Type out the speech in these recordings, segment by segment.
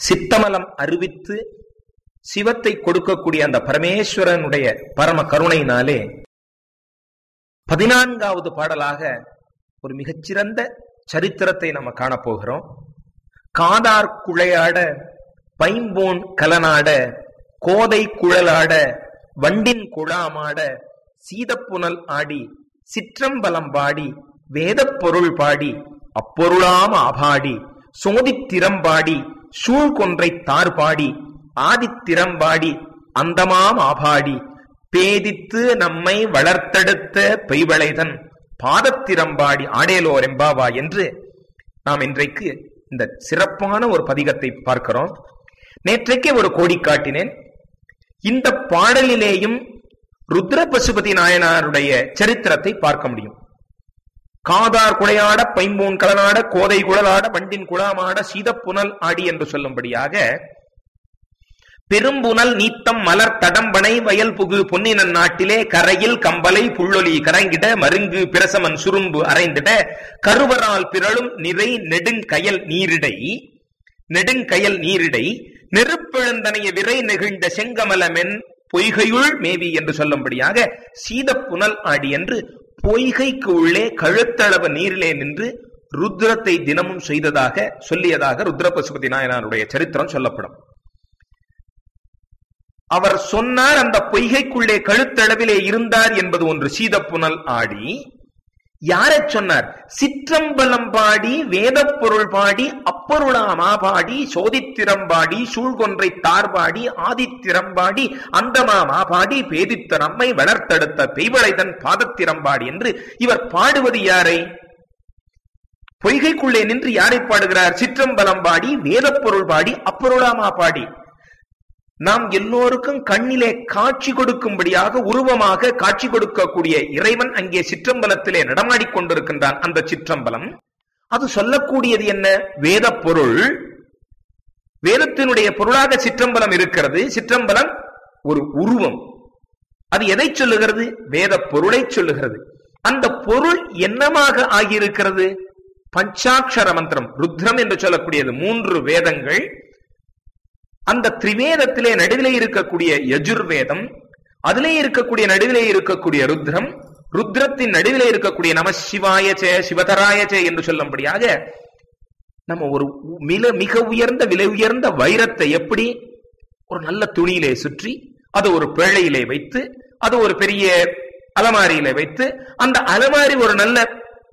சித்தமலம் அறிவித்து சிவத்தை கொடுக்கக்கூடிய அந்த பரமேஸ்வரனுடைய பரம கருணையினாலே பதினான்காவது பாடலாக ஒரு மிகச்சிறந்த சரித்திரத்தை நம்ம காணப்போகிறோம் காதார் குழையாட பைம்போன் கலனாட கோதை குழலாட வண்டின் குழாமாட சீதப்புனல் ஆடி சிற்றம்பலம் பாடி வேதப் பொருள் பாடி அப்பொருளாம் ஆபாடி சோதித்திறம்பாடி சூழ்கொன்றை தார்பாடி ஆதித்திறம்பாடி அந்தமாம் ஆபாடி பேதித்து நம்மை வளர்த்தெடுத்த பெய்வளைதன் பாதத்திறம்பாடி ஆடேலோர் எம்பாவா என்று நாம் இன்றைக்கு இந்த சிறப்பான ஒரு பதிகத்தை பார்க்கிறோம் நேற்றைக்கே ஒரு கோடி காட்டினேன் இந்த பாடலிலேயும் ருத்ர பசுபதி நாயனாருடைய சரித்திரத்தை பார்க்க முடியும் காதார் குழையாட பைம்பூன் கலனாட கோதை குழலாட வண்டின் குழாமாட சீதப்புனல் ஆடி என்று சொல்லும்படியாக பெரும்புனல் நீத்தம் மலர் தடம்பனை வயல் புகு பொன்னினன் நாட்டிலே கரையில் கம்பலை புள்ளொலி கரங்கிட மருங்கு பிரசமன் சுரும்பு அரைந்திட கருவரால் பிறழும் நிறை நெடுங்கயல் நீரிடை நெடுங்கயல் நீரிடை நெருப்பெழுந்தனைய விரை நெகிழ்ந்த செங்கமலமென் பொய்கையுள் மேவி என்று சொல்லும்படியாக சீதப்புனல் ஆடி என்று பொய்கைக்கு உள்ளே கழுத்தளவு நீரிலே நின்று ருத்ரத்தை தினமும் செய்ததாக சொல்லியதாக ருத்ர பசுபதி நாயனாருடைய சரித்திரம் சொல்லப்படும் அவர் சொன்னார் அந்த பொய்கைக்குள்ளே கழுத்தளவிலே இருந்தார் என்பது ஒன்று சீதப்புனல் ஆடி யாரை சொன்னார் சிற்றம்பலம் பாடி வேதப் பொருள் பாடி அப்பொருளாமா பாடி சோதித்திறம்பாடி சூழ்கொன்றை தார்பாடி ஆதித்திறம்பாடி அந்தமாமா பாடி பேதித்த நம்மை வளர்த்தெடுத்த பெய்வளைதன் பாதத்திறம்பாடி என்று இவர் பாடுவது யாரை பொய்கைக்குள்ளே நின்று யாரை பாடுகிறார் சிற்றம்பலம் பாடி வேதப் பொருள் பாடி அப்பொருளாமா பாடி நாம் எல்லோருக்கும் கண்ணிலே காட்சி கொடுக்கும்படியாக உருவமாக காட்சி கொடுக்கக்கூடிய இறைவன் அங்கே சிற்றம்பலத்திலே நடமாடிக் கொண்டிருக்கின்றான் அந்த சிற்றம்பலம் அது சொல்லக்கூடியது என்ன வேத பொருள் வேதத்தினுடைய பொருளாக சிற்றம்பலம் இருக்கிறது சிற்றம்பலம் ஒரு உருவம் அது எதை சொல்லுகிறது வேத பொருளை சொல்லுகிறது அந்த பொருள் என்னமாக ஆகியிருக்கிறது பஞ்சாட்சர மந்திரம் ருத்ரம் என்று சொல்லக்கூடியது மூன்று வேதங்கள் அந்த திரிவேதத்திலே நடுவிலே இருக்கக்கூடிய யஜுர்வேதம் அதிலே இருக்கக்கூடிய நடுவிலே இருக்கக்கூடிய ருத்ரம் ருத்ரத்தின் நடுவிலே இருக்கக்கூடிய நம சிவாயச்சே சிவதராயச்சே என்று சொல்லும்படியாக நம்ம ஒரு மிக மிக உயர்ந்த விலை உயர்ந்த வைரத்தை எப்படி ஒரு நல்ல துணியிலே சுற்றி அது ஒரு பேழையிலே வைத்து அது ஒரு பெரிய அலமாரியிலே வைத்து அந்த அலமாரி ஒரு நல்ல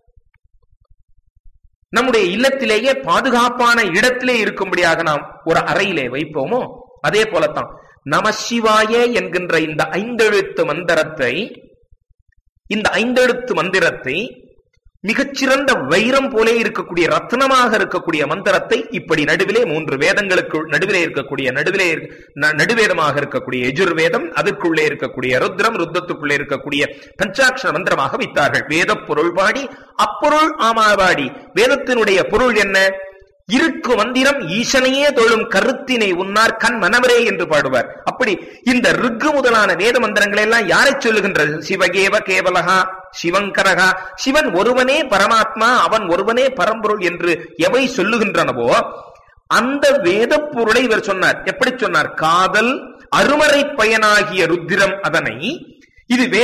நம்முடைய இல்லத்திலேயே பாதுகாப்பான இடத்திலே இருக்கும்படியாக நாம் ஒரு அறையிலே வைப்போமோ அதே போலத்தான் நம சிவாய என்கின்ற இந்த ஐந்தெழுத்து மந்திரத்தை இந்த ஐந்தெழுத்து மந்திரத்தை மிகச்சிறந்த வைரம் போலே இருக்கக்கூடிய ரத்னமாக இருக்கக்கூடிய மந்திரத்தை இப்படி நடுவிலே மூன்று வேதங்களுக்கு நடுவிலே இருக்கக்கூடிய நடுவிலே நடுவேதமாக இருக்கக்கூடிய எஜுர்வேதம் அதற்குள்ளே இருக்கக்கூடிய ருத்ரம் ருத்ரத்துக்குள்ளே இருக்கக்கூடிய பஞ்சாட்சர மந்திரமாக வைத்தார்கள் வேத பொருள் பாடி அப்பொருள் ஆமாபாடி வேதத்தினுடைய பொருள் என்ன இருக்கு மந்திரம் ஈசனையே தொழும் கருத்தினை உன்னார் கண் மனவரே என்று பாடுவார் அப்படி இந்த ருக்கு முதலான வேத மந்திரங்களை எல்லாம் யாரை சொல்லுகின்றது சிவகேவ கேவலகா சிவங்கரகா சிவன் ஒருவனே பரமாத்மா அவன் ஒருவனே பரம்பொருள் என்று எவை சொல்லுகின்றனவோ அந்த வேத பொருளை இவர் சொன்னார் எப்படி சொன்னார் காதல் அருமறை பயனாகிய ருத்திரம் அதனை இது